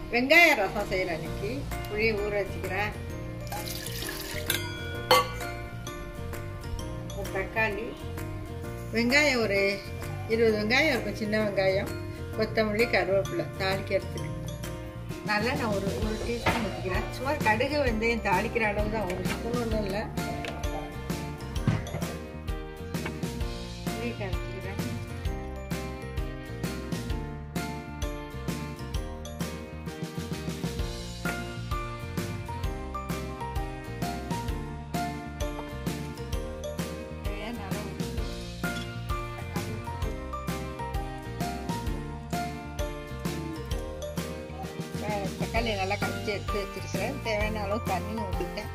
வெங்காய ரசம் செய்கிறேன் இன்னைக்கு புளியை ஊற வச்சுக்கிறேன் ஒரு தக்காளி வெங்காயம் ஒரு இருபது வெங்காயம் இருக்கும் சின்ன வெங்காயம் கொத்தமல்லி கருவேப்பிலை தாளிக்கிறதுக்கு நல்லெண்ணெய் ஒரு ஒரு டீஸ்பூன் ஊற்றிக்கிறேன் சும்மா கடுகு வெந்தயம் தாளிக்கிற அளவு தான் ஒரு ஸ்பூன் ஒன்றும் இல்லை புளி கரைச்சிக்கிறேன் தேவையான அளவு உப்பு. தக்காளி உப்பு. த- தக்காளி நல்லா கரைச்சி எடுத்து வச்சிருக்கிறேன் தேவையான அளவு தண்ணி ஊற்றிட்டேன்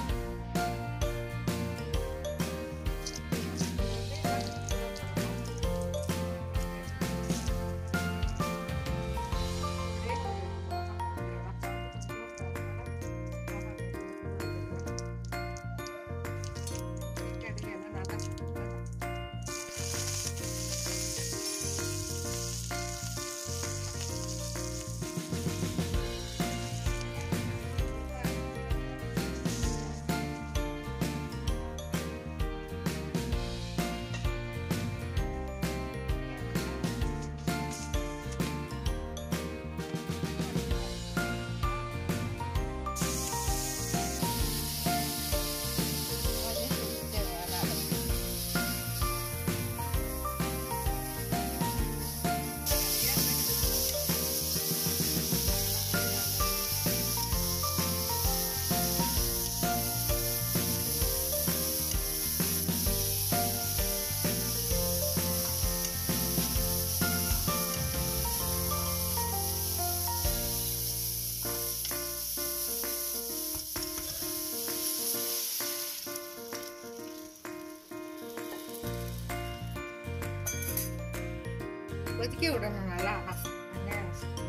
கொதிக்க விடணும் நல்லா எண்ணெய்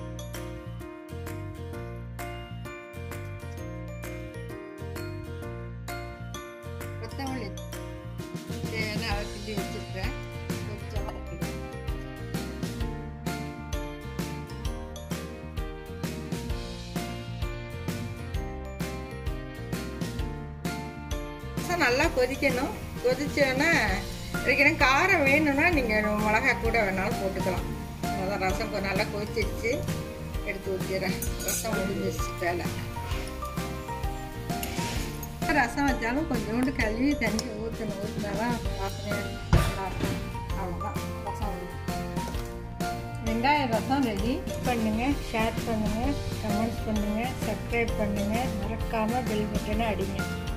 கொத்தமல்லி தேவையான அளவு கிண்டி வச்சுருக்கேன் கொஞ்சம் வைக்கிறேன் ரசம் நல்லா கொதிக்கணும் கொதிச்சோன்னா வைக்கிறேன் காரம் வேணும்னா நீங்கள் மிளகா கூட வேணாலும் போட்டுக்கலாம் அதான் ரசம் கொ- நல்லா கொதிச்சிருச்சு எடுத்து ஊற்றிடுறேன் ரசம் முடிஞ்சிருச்சு வேலை ரசம் வச்சாலும் கொஞ்சோண்டு கழுவி தண்ணி ஊற்றணும் ஊற்றினா தான் வாசனையாக நல்லாயிருக்கும் அவ்வளோதான் ரசம் ஊத்தி. வெங்காய ரசம் ரெடி பண்ணுங்கள் ஷேர் பண்ணுங்கள் கமெண்ட்ஸ் பண்ணுங்கள் சப்ஸ்கிரைப் பண்ணுங்கள் மறக்காமல் பெல் பட்டனை அடிங்க